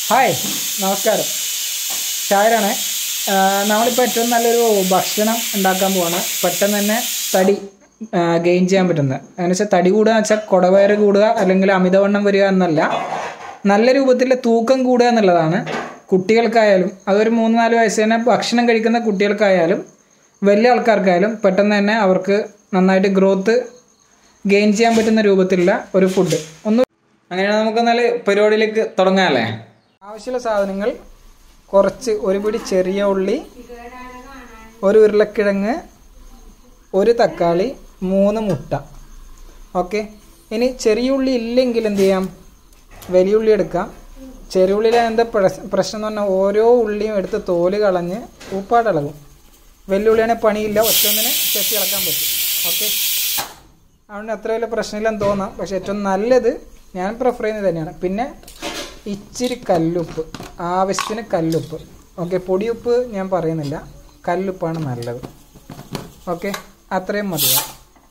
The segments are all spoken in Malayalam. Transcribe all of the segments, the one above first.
ഹായ് നമസ്കാരം ഷായറാണ് നമ്മളിപ്പോൾ ഏറ്റവും നല്ലൊരു ഭക്ഷണം ഉണ്ടാക്കാൻ പോവാണ് പെട്ടെന്ന് തന്നെ തടി ഗെയിൻ ചെയ്യാൻ പറ്റുന്നത് എന്ന് വെച്ചാൽ തടി കൂടുക എന്ന് വെച്ചാൽ കുടവയറ് കൂടുക അല്ലെങ്കിൽ അമിതവണ്ണം വരിക എന്നല്ല നല്ല രൂപത്തിൽ തൂക്കം കൂടുക എന്നുള്ളതാണ് കുട്ടികൾക്കായാലും അതൊരു മൂന്ന് നാല് വയസ്സ് തന്നെ ഭക്ഷണം കഴിക്കുന്ന കുട്ടികൾക്കായാലും വലിയ ആൾക്കാർക്കായാലും പെട്ടെന്ന് തന്നെ അവർക്ക് നന്നായിട്ട് ഗ്രോത്ത് ഗെയിൻ ചെയ്യാൻ പറ്റുന്ന രൂപത്തിലുള്ള ഒരു ഫുഡ് ഒന്ന് അങ്ങനെ നമുക്ക് നല്ല പരിപാടിയിലേക്ക് തുടങ്ങാമല്ലേ ആവശ്യമുള്ള സാധനങ്ങൾ കുറച്ച് ഒരു പിടി ചെറിയ ഉള്ളി ഒരു ഉരുളക്കിഴങ്ങ് ഒരു തക്കാളി മൂന്ന് മുട്ട ഓക്കെ ഇനി ചെറിയ ഉള്ളി ഇല്ലെങ്കിൽ എന്ത് ചെയ്യാം വലിയ ഉള്ളി എടുക്കാം ചെറിയ ഉള്ളിയിലെ എന്താ പ്രശ്- പ്രശ്നം എന്ന് പറഞ്ഞാൽ ഓരോ ഉള്ളിയും എടുത്ത് തോല് കളഞ്ഞ് ഉപ്പാടിളകും വലിയ ഉള്ളിയാണെങ്കിൽ പണിയില്ല ഒറ്റൊന്നിനെ ചെത്തി ഇളക്കാൻ പറ്റും ഓക്കെ അതുകൊണ്ട് അത്ര വലിയ പ്രശ്നമില്ലെന്ന് തോന്നാം പക്ഷെ ഏറ്റവും നല്ലത് ഞാൻ പ്രിഫർ ചെയ്യുന്നത് തന്നെയാണ് പിന്നെ ഇച്ചിരി കല്ലുപ്പ് ആവശ്യത്തിന് കല്ലുപ്പ് ഓക്കെ പൊടിയുപ്പ് ഞാൻ പറയുന്നില്ല കല്ലുപ്പാണ് നല്ലത് ഓക്കെ അത്രയും മതിയാവും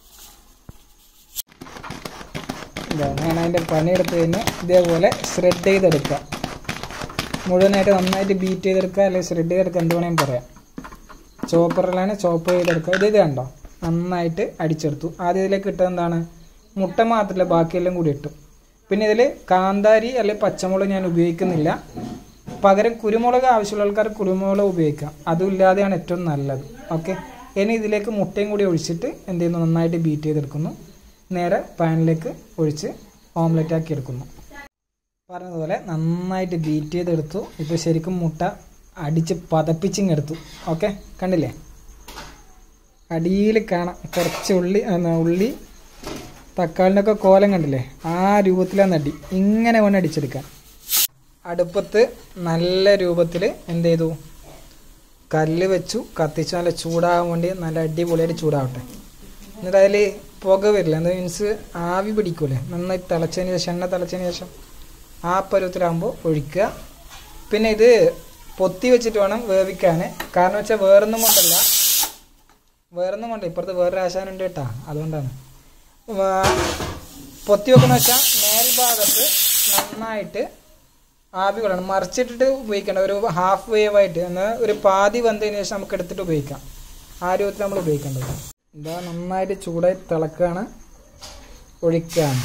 ഇതാ ഞാൻ അതിൻ്റെ പണിയെടുത്ത് കഴിഞ്ഞ് ഇതേപോലെ ഷ്രെഡ് ചെയ്തെടുക്കുക മുഴുവനായിട്ട് നന്നായിട്ട് ബീറ്റ് ചെയ്തെടുക്കുക അല്ലെങ്കിൽ ഷ്രെഡ് ചെയ്തെടുക്കുക എന്ത് വേണമെങ്കിലും പറയാം ചോപ്പറിലാണ് ചോപ്പ് ചെയ്തെടുക്കുക ഇത് ഇത് കണ്ടോ നന്നായിട്ട് അടിച്ചെടുത്തു ആദ്യം ഇതിലേക്ക് ഇട്ടത് എന്താണ് മുട്ട മാത്രമല്ല ബാക്കിയെല്ലാം കൂടി ഇട്ടു പിന്നെ ഇതിൽ കാന്താരി അല്ലെങ്കിൽ പച്ചമുളക് ഞാൻ ഉപയോഗിക്കുന്നില്ല പകരം കുരുമുളക് ആവശ്യമുള്ള ആൾക്കാർ കുരുമുളക് ഉപയോഗിക്കാം അതും ഇല്ലാതെയാണ് ഏറ്റവും നല്ലത് ഓക്കെ ഇനി ഇതിലേക്ക് മുട്ടയും കൂടി ഒഴിച്ചിട്ട് എന്ത് ചെയ്യുന്നു നന്നായിട്ട് ബീറ്റ് ചെയ്തെടുക്കുന്നു നേരെ പാനിലേക്ക് ഒഴിച്ച് ഓംലെറ്റ് ആക്കി എടുക്കുന്നു പറഞ്ഞതുപോലെ നന്നായിട്ട് ബീറ്റ് ചെയ്തെടുത്തു ഇപ്പോൾ ശരിക്കും മുട്ട അടിച്ച് പതപ്പിച്ചിങ്ങെടുത്തു ഓക്കെ കണ്ടില്ലേ അടിയിൽ കാണാം കുറച്ച് ഉള്ളി എന്നാ, ഉള്ളി തക്കാളിൻ്റെ ഒക്കെ കോലം കണ്ടില്ലേ ആ രൂപത്തിലാണ് അടി ഇങ്ങനെ വേണം അടിച്ചെടുക്കാൻ അടുപ്പത്ത് നല്ല രൂപത്തിൽ എന്ത് ചെയ്തു കല്ല് വെച്ചു കത്തിച്ച് നല്ല ചൂടാകാൻ വേണ്ടി നല്ല അടിപൊളിയായിട്ട് ചൂടാവട്ടെ എന്നിട്ട് അതിൽ പുക വരില്ല എന്താ മീൻസ് ആവി പിടിക്കൂലേ നന്നായി തിളച്ചതിന് ശേഷം എണ്ണ തിളച്ചതിന് ശേഷം ആ പരുവത്തിലാകുമ്പോൾ ഒഴിക്കുക പിന്നെ ഇത് പൊത്തി വെച്ചിട്ട് വേണം വേവിക്കാൻ കാരണം വെച്ചാൽ വേറൊന്നും കൊണ്ടല്ല വേറൊന്നും കൊണ്ട് ഇപ്പുറത്ത് വേറൊരു ആശാനുണ്ട് കേട്ടാ അതുകൊണ്ടാണ് വാ- പൊത്തി വെക്കുന്ന വെച്ചാൽ മേൽഭാഗത്ത് നന്നായിട്ട് ആവി കൊള്ളണം മറിച്ചിട്ടിട്ട് ഉപയോഗിക്കേണ്ട ഒരു ഹാഫ് വേവ് ആയിട്ട് എന്നാൽ ഒരു പാതി വന്നതിന് ശേഷം നമുക്ക് എടുത്തിട്ട് ഉപയോഗിക്കാം ആ രൂപത്തിൽ നമ്മൾ ഉപയോഗിക്കേണ്ടത് ഇതാ നന്നായിട്ട് ചൂടായി തിളക്കുകയാണ് ഒഴിക്കുകയാണ്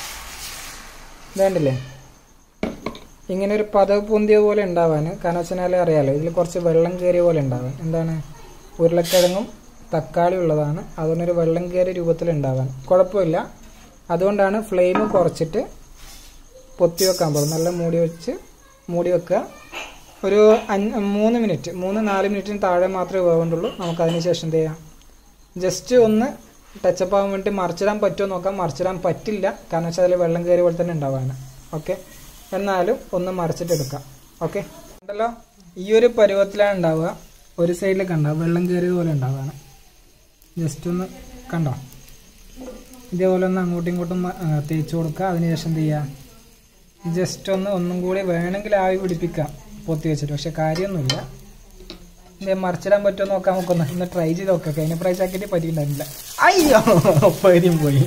വേണ്ടില്ലേ ഇങ്ങനെ ഒരു പതവ് പൊന്തിയ പോലെ ഉണ്ടാവാൻ കാരണം വെച്ചാൽ അറിയാലോ ഇതിൽ കുറച്ച് വെള്ളം കയറിയ പോലെ ഉണ്ടാവാൻ എന്താണ് ഉരുളക്കിഴങ്ങും തക്കാളി ഉള്ളതാണ് അതുകൊണ്ടൊരു വെള്ളം കയറിയ രൂപത്തിൽ ഉണ്ടാവാൻ കുഴപ്പമില്ല അതുകൊണ്ടാണ് ഫ്ലെയിം കുറച്ചിട്ട് പൊത്തി വെക്കാൻ പോകുന്നത് നല്ല മൂടി വെച്ച് മൂടി വെക്കുക ഒരു അഞ്ച് മൂന്ന് മിനിറ്റ് മൂന്ന് നാല് മിനിറ്റിന് താഴെ മാത്രമേ വേവേണ്ടുള്ളൂ നമുക്ക് അതിന് ശേഷം എന്ത് ചെയ്യാം ജസ്റ്റ് ഒന്ന് ടച്ചപ്പ് ആവാൻ വേണ്ടി മറിച്ചിടാൻ പറ്റുമോ നോക്കാം മറിച്ചിടാൻ പറ്റില്ല കാരണം വെച്ചാൽ അതിൽ വെള്ളം കയറിയ പോലെ തന്നെ ഉണ്ടാവാണ് ഓക്കെ എന്നാലും ഒന്ന് മറിച്ചിട്ട് എടുക്കാം ഓക്കെ ഉണ്ടല്ലോ ഈ ഒരു പരുവത്തിലാണ് ഉണ്ടാവുക ഒരു സൈഡിൽ കണ്ടോ വെള്ളം കയറിയ പോലെ ഉണ്ടാവുകയാണ് ജസ്റ്റ് ഒന്ന് കണ്ടോ ഇതേപോലെ ഒന്ന് അങ്ങോട്ടും ഇങ്ങോട്ടും മ- ആ, തേച്ച് കൊടുക്കുക അതിനുശേഷം എന്ത് ചെയ്യുക ജസ്റ്റ് ഒന്ന് ഒന്നും കൂടി വേണമെങ്കിൽ ആവി പിടിപ്പിക്കാം പൊത്തി വെച്ചിട്ട് പക്ഷെ കാര്യമൊന്നുമില്ല ഇത് മറിച്ചിടാൻ പറ്റുമോ നോക്കാൻ നോക്കൊന്ന് ഒന്ന് ട്രൈ ചെയ്ത് നോക്കാം കഴിഞ്ഞ പ്രാവശ്യം ആക്കിയിട്ട് പറ്റിയിട്ടുണ്ടായിരുന്നില്ല അയ്യോ പതിയും പോയി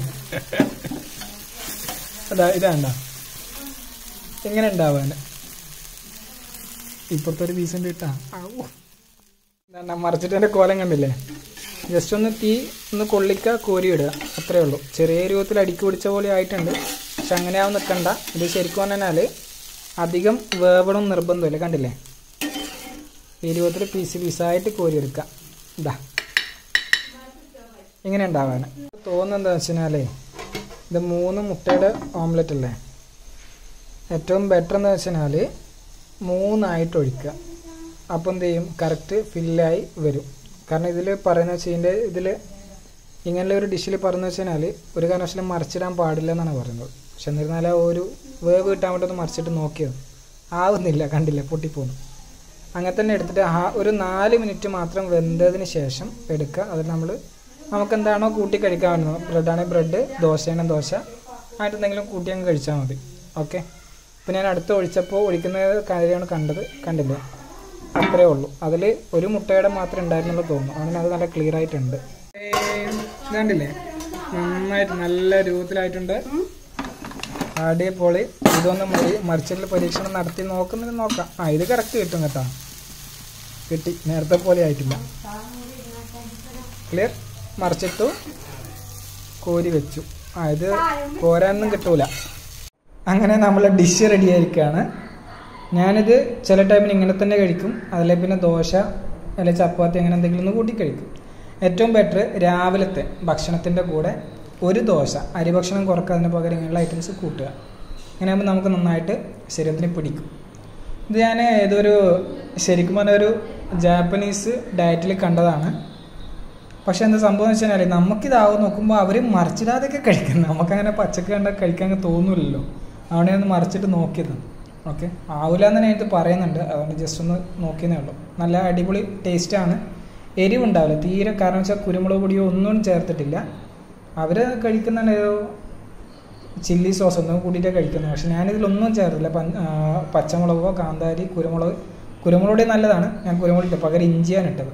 അതാ ഇതാണ്ട ഇങ്ങനെ ഉണ്ടാവാൻ ഇപ്പുറത്തെ ഒരു പീസ് ഉണ്ട് കിട്ടാ ഇതാണ്ട മറിച്ചിട്ട് എൻ്റെ കോലം കണ്ടില്ലേ ജസ്റ്റ് ഒന്ന് തീ ഒന്ന് കൊള്ളിക്കുക കോരി ഇടുക അത്രേ ഉള്ളൂ ചെറിയ രൂപത്തിൽ അടുക്കി പിടിച്ച പോലെ ആയിട്ടുണ്ട് പക്ഷെ അങ്ങനെ ആവും നിൽക്കണ്ട ഇത് ശരിക്കും പറഞ്ഞാൽ അധികം വേവണം നിർബന്ധമില്ല കണ്ടില്ലേ ഈ രൂപത്തിൽ പീസ് പീസായിട്ട് കോരി എടുക്കുക ഇതാ ഇങ്ങനെ ഉണ്ടാവാൻ തോന്നുന്നത് എന്താ വെച്ചാലേ ഇത് മൂന്ന് മുട്ടയുടെ ഓംലെറ്റ് അല്ലേ ഏറ്റവും ബെറ്റർ എന്ന് വെച്ചാൽ മൂന്നായിട്ട് ഒഴിക്കുക അപ്പോൾ എന്ത് ചെയ്യും കറക്റ്റ് ഫില്ലായി വരും കാരണം ഇതിൽ പറയുന്ന വെച്ചാൽ ഇതിൻ്റെ ഇതിൽ ഇങ്ങനെയുള്ള ഒരു ഡിഷിൽ പറയുന്നത് വെച്ചാൽ ഒരു കാരണവശാലും മറിച്ചിടാൻ പാടില്ല എന്നാണ് പറയുന്നത് പക്ഷെ എന്നിരുന്നാലും ആ ഒരു വേവ് കിട്ടാൻ വേണ്ടി ഒന്ന് മറിച്ചിട്ട് നോക്കിയത് ആവുന്നില്ല കണ്ടില്ല പൊട്ടിപ്പോന്നു അങ്ങനെ തന്നെ എടുത്തിട്ട് ആ ഒരു നാല് മിനിറ്റ് മാത്രം വെന്തതിന് ശേഷം എടുക്കുക അതിൽ നമ്മൾ നമുക്ക് എന്താണോ കൂട്ടി കഴിക്കാൻ പറ്റുന്നത് ബ്രെഡാണെങ്കിൽ ബ്രെഡ് ദോശയാണെങ്കിൽ ദോശ ആയിട്ട് എന്തെങ്കിലും കൂട്ടി അങ്ങ് കഴിച്ചാൽ മതി ഓക്കെ ഇപ്പം ഞാൻ അടുത്ത് ഒഴിച്ചപ്പോൾ ഒഴിക്കുന്ന കാര്യമാണ് കണ്ടത് കണ്ടില്ലേ അത്രേ ഉള്ളൂ അതിൽ ഒരു മുട്ടയുടെ മാത്രമേ ഉണ്ടായിരുന്നുള്ളൂ തോന്നുന്നു അങ്ങനെ അത് നല്ല ക്ലിയർ ആയിട്ടുണ്ട് ഇതാണ്ടില്ലേ നന്നായിട്ട് നല്ല രൂപത്തിലായിട്ടുണ്ട് അടിപൊളി ഇതൊന്ന് മറി മറിച്ചിട്ടുള്ള പരീക്ഷണം നടത്തി നോക്കുന്നത് നോക്കാം ആ ഇത് കറക്റ്റ് കിട്ടും കേട്ടോ കിട്ടി നേരത്തെ പോലെ ആയിട്ടില്ല ക്ലിയർ മറിച്ചിട്ടു കോരി വെച്ചു ആ ഇത് കോരാനൊന്നും കിട്ടൂല അങ്ങനെ നമ്മളെ ഡിഷ് റെഡി ആയിരിക്കുകയാണ് ഞാനിത് ചില ടൈമിൽ ഇങ്ങനെ തന്നെ കഴിക്കും അതിലെ പിന്നെ ദോശ അല്ലെങ്കിൽ ചപ്പാത്തി അങ്ങനെ എന്തെങ്കിലും ഒന്ന് കൂട്ടി കഴിക്കും ഏറ്റവും ബെറ്റർ രാവിലത്തെ ഭക്ഷണത്തിൻ്റെ കൂടെ ഒരു ദോശ അരി ഭക്ഷണം കുറക്കുന്നതിന് പകരം ഇങ്ങനെയുള്ള ഐറ്റംസ് കൂട്ടുക അങ്ങനെ ആകുമ്പോൾ നമുക്ക് നന്നായിട്ട് ശരീരത്തിന് പിടിക്കും ഇത് ഞാൻ ഏതൊരു ശരിക്കും പറഞ്ഞ ഒരു ജാപ്പനീസ് ഡയറ്റിൽ കണ്ടതാണ് പക്ഷെ എന്താ സംഭവം എന്ന് വെച്ചാൽ നമുക്കിതാവും നോക്കുമ്പോൾ അവർ മറിച്ചിടാതെയൊക്കെ കഴിക്കുന്നത് നമുക്കങ്ങനെ പച്ചക്ക് കണ്ട കഴിക്കാൻ തോന്നില്ലല്ലോ അവിടെ ഒന്ന് മറിച്ചിട്ട് നോക്കിയത് ഓക്കെ ആവില്ല എന്ന് തന്നെ എനിക്ക് പറയുന്നുണ്ട് അതുകൊണ്ട് ജസ്റ്റ് ഒന്ന് നോക്കിയതേ ഉള്ളൂ നല്ല അടിപൊളി ടേസ്റ്റാണ് എരിവുണ്ടാവില്ല തീരെ കാരണം വെച്ചാൽ കുരുമുളക് പൊടിയോ ഒന്നും ചേർത്തിട്ടില്ല അവർ കഴിക്കുന്ന ഏതോ ചില്ലി സോസ് ഒന്നും കൂട്ടിയിട്ടേ കഴിക്കുന്നത് പക്ഷെ ഞാനിതിലൊന്നും ചേർത്തില്ല പ- ആ, പച്ചമുളകോ കാന്താരി കുരുമുളക് കുരുമുളക് പൊടി നല്ലതാണ് ഞാൻ കുരുമുളക് ഇട്ട പകരം ഇഞ്ചിയാണ് ഇട്ടത്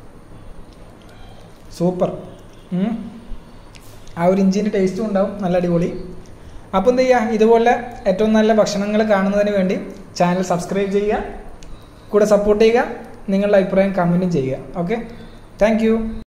സൂപ്പർ ഉം. ആ ഒരു ഇഞ്ചിൻ്റെ ടേസ്റ്റും ഉണ്ടാവും നല്ല അടിപൊളി അപ്പോൾ എന്ത് ചെയ്യുക ഇതുപോലെ ഏറ്റവും നല്ല ഭക്ഷണങ്ങൾ കാണുന്നതിന് വേണ്ടി ചാനൽ സബ്സ്ക്രൈബ് ചെയ്യുക കൂടെ സപ്പോർട്ട് ചെയ്യുക നിങ്ങളുടെ അഭിപ്രായം കമൻറ്റും ചെയ്യുക ഓക്കെ താങ്ക്